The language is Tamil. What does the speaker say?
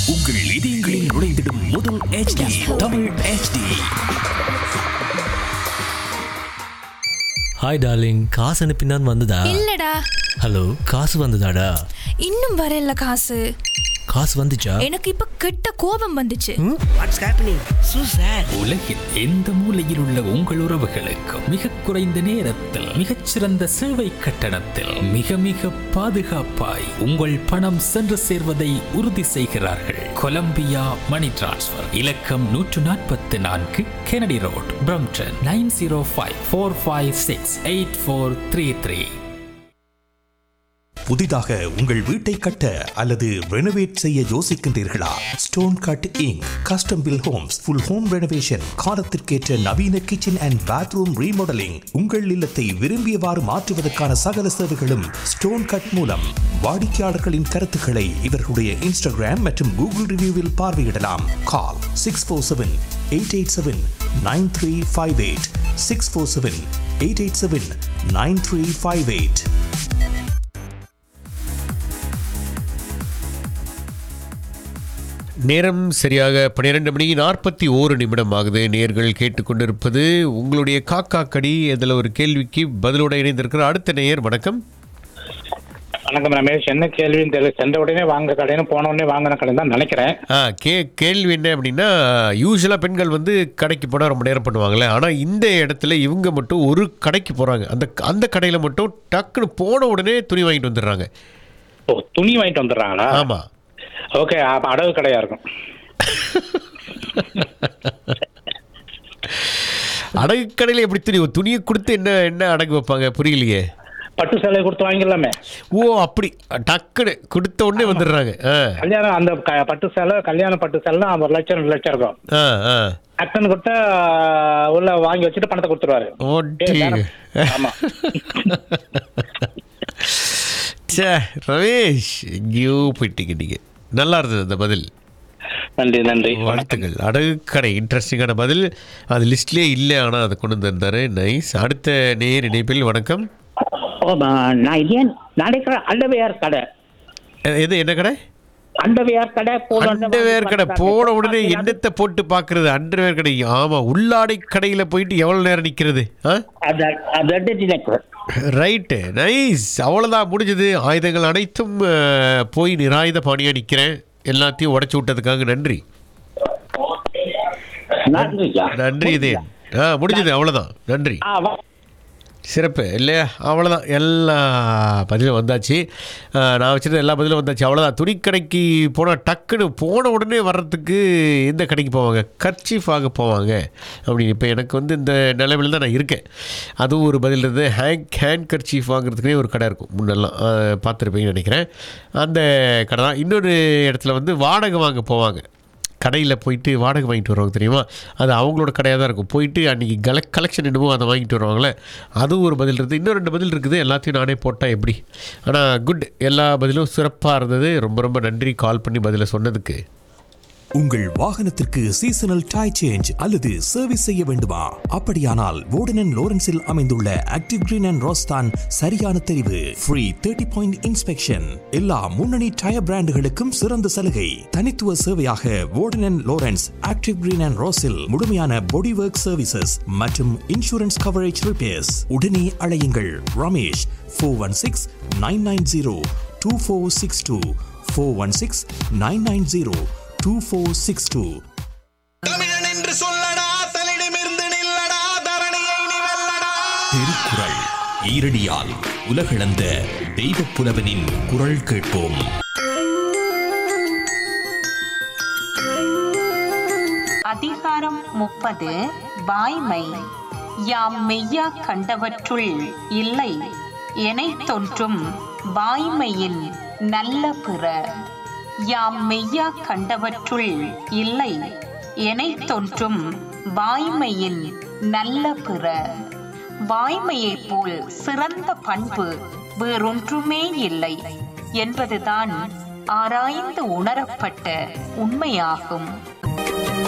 உங்கள் இதயங்களில் நுழைந்திடும் முதல் HD Tamil HD hi darling காசு அனுப்பினான் வந்ததா இல்லடா ஹலோ காசு வந்ததாடா இன்னும் வரல காசு காசு வந்துச்சா எனக்கு இப்ப கெட்ட கோபம் வந்துச்சு வாட்ஸ் ஹேப்பனிங் சூ சார் உலகில் எந்த மூலையில் உள்ள உங்கள் உறவுகளுக்கும் மிக குறைந்த நேரத்தில் மிகச்சிறந்த சேவை கட்டணத்தில் மிக மிக பாதுகாப்பாய் உங்கள் பணம் சென்று சேர்வதை உறுதி செய்கிறார்கள் கொலம்பியா மணி டிரான்ஸ்ஃபர் இலக்கம் நூற்று நாற்பத்தி நான்கு Kennedy road Brampton nine zero five four five six eight four three three புதிதாக உங்கள் வீட்டை கட்ட அல்லது ரெனோவேட் செய்ய யோசிக்கின்றீர்களா Stone Cut Inc custom built homes full home renovation காலத்திற்கேற்ற நவீன கிச்சன் அண்ட் பாத்ரூம் ரீமாடலிங் உங்கள் இல்லத்தை விரும்பியவாறு மாற்றுவதற்கான சகல சேவைகளும் ஸ்டோன் கட் மூலம் வாடிக்கையாளர்களின் கருத்துக்களை இவர்களுடைய இன்ஸ்டாகிராம் மற்றும் கூகுள் ரிவ்யூவில் பார்வையிடலாம் call six four seven eight eight seven nine three five eight six four seven eight eight seven nine three five eight நேரம் சரியாக பன்னிரெண்டு மணி நாற்பத்தி ஓரு நிமிடம் ஆகுது நேர்கள் கேட்டுக்கொண்டிருப்பது உங்களுடைய காக்கா கடி இதில் ஒரு கேள்விக்கு பதிலோட இணைந்திருக்கிற அடுத்த நேயர் வணக்கம் வணக்கம் ரமேஷ் என்ன கேள்வின்னு தெரியல சென்ற உடனே வாங்க கடைன்னு போன உடனே வாங்கின கடை தான் நினைக்கிறேன் ஆ கே கேள்வி என்ன அப்படின்னா யூஸ்வலாக பெண்கள் வந்து கடைக்கு போனால் ரொம்ப நேரம் பண்ணுவாங்களே ஆனால் இந்த இடத்துல இவங்க மட்டும் ஒரு கடைக்கு போகிறாங்க அந்த அந்த கடையில் மட்டும் டக்குன்னு போன உடனே துணி வாங்கிட்டு வந்துடுறாங்க ஓ துணி வாங்கிட்டு வந்துடுறாங்களா ஆமாம் ஓகே அப்ப அடகு கடையா இருக்கும் அடகு கடையில் எப்படி துணி ஒரு துணியை கொடுத்து என்ன என்ன அடகு வைப்பாங்க புரியலையே பட்டு சேலை கொடுத்து வாங்கிடலாமே ஓ அப்படி டக்குன்னு கொடுத்த உடனே வந்துடுறாங்க ஆ கல்யாணம் அந்த க- பட்டு சேலை கல்யாண பட்டு சேலைனா ஒரு லட்சம் ரெண்டு லட்சம் இருக்கும் ஆ ஆ டக்குன்னு கொடுத்தா உள்ள வாங்கி வச்சுட்டு பணத்தை கொடுத்துருவாரு ஓட்டி ஏய், வேணாம். ஆமா ச்சே ரமேஷ் எங்கேயோ போயிட்டீங்க நீங்கள் நல்லா இருந்தது அந்த பதில் நன்றி நன்றி வாழ்த்துக்கள் அடகு கடை இன்ட்ரெஸ்டிங்கான பதில் அது லிஸ்ட்லேயே இல்லை ஆனால் அதை கொண்டு வந்திருந்தாரு நைஸ் அடுத்த நேர் இணைப்பில் வணக்கம் ஓ ம- நான் ஏன் நினைக்கிற அண்டவையார் கடை எ- எது என்ன கடை அண்டவையார் கடை அண்டர்வேர் கடை போன உடனே என்னத்தை போட்டு பார்க்கறது அண்டர்வேர் கடை ஆமாம் உள்ளாடை கடையில் போயிட்டு எவ்வளோ நேரம் நிற்கிறது ஆ ரைட்டு நைஸ் அவ்வளோதான் முடிஞ்சது ஆயுதங்கள் அனைத்தும் அஹ், போய் நிராயுத பாணியாக நிற்கிறேன் எல்லாத்தையும் உடச்சி விட்டதுக்காக நன்றி நன்றி இதே ஆ முடிஞ்சது அவ்வளோதான் நன்றி சிறப்பு இல்லையா அவ்வளோதான் எல்லா பதிலும் வந்தாச்சு ஆ, நான் வச்சுருந்த எல்லா பதிலும் வந்தாச்சு அவ்வளோதான் துணிக்கடைக்கு போனால் டக்குன்னு போன உடனே வர்றதுக்கு எந்த கடைக்கு போவாங்க கர்ச்சீஃப் வாங்க போவாங்க அப்படின்னு இப்போ எனக்கு வந்து இந்த நிலைமையில் தான் நான் இருக்கேன் அதுவும் ஒரு பதில் இருந்து ஹேண்ட் ஹேண்ட் கர்ச்சீஃப் வாங்குறதுக்குனே ஒரு கடை இருக்கும் முன்னெல்லாம் ஆ, பார்த்துருப்பீங்கன்னு நினைக்கிறேன் அந்த கடை தான் இன்னொரு இடத்துல வந்து வாடகை வாங்க போவாங்க கடையில் போயிட்டு வாடகை வாங்கிட்டு வருவாங்க தெரியுமா அது அவங்களோட கடையாக தான் இருக்கும் போயிட்டு அன்றைக்கி கல கலெக்ஷன் என்னமோ அதை வாங்கிட்டு வருவாங்களே அதுவும் ஒரு பதில் இருக்குது இன்னும் ரெண்டு பதில் இருக்குது எல்லாத்தையும் நானே போட்டால் எப்படி ஆனால் குட் எல்லா பதிலும் சிறப்பாக இருந்தது ரொம்ப ரொம்ப நன்றி கால் பண்ணி பதிலை சொன்னதுக்கு உங்கள் வாகனத்திற்கு சீசனல் டை சேஞ்ச் அல்லது சர்வீஸ் செய்ய வேண்டுமா அப்படியானால் வோர்டன் லோரன்ஸில் அமைந்துள்ள ஆக்டிவ் கிரீன் அண்ட் ரோஸ்தான் சரியான தெரிவு ஃப்ரீ தேர்ட்டி பாயிண்ட் இன்ஸ்பெக்ஷன் எல்லா முன்னணி டயர் பிராண்டுகளுக்கும் சிறந்த சலுகை தனித்துவ சேவையாக Warden Lawrence active green and ரோஸில் முழுமையான பாடி ஒர்க் சர்வீசஸ் மற்றும் இன்சூரன்ஸ் கவரேஜ் ரிப்பேர்ஸ் உடனே அழையுங்கள் Ramesh four one six nine nine zero two four six two four one six nine nine zero two four six two தமிழன் என்று சொல்லடா தலிடமிருந்து நில்லடா தரணியை நீ வெல்லடா திருக்குறள் ஈரடியால் உலகளந்த தெய்வப் புலவனின் குரல் கேட்போம் அதிகாரம் முப்பது வாய்மை யாம் மெய்யா கண்டவற்றுள் இல்லை எனைத் தோன்றும் வாய்மையின் நல்ல பிற யாம் மெய்யா கண்டவற்றுள் இல்லை எனைத் தோன்றும் வாய்மையின் நல்ல பிற வாய்மையைப் போல் சிறந்த பண்பு வேறொன்றுமே இல்லை என்பதுதான் ஆராய்ந்து உணரப்பட்ட உண்மையாகும்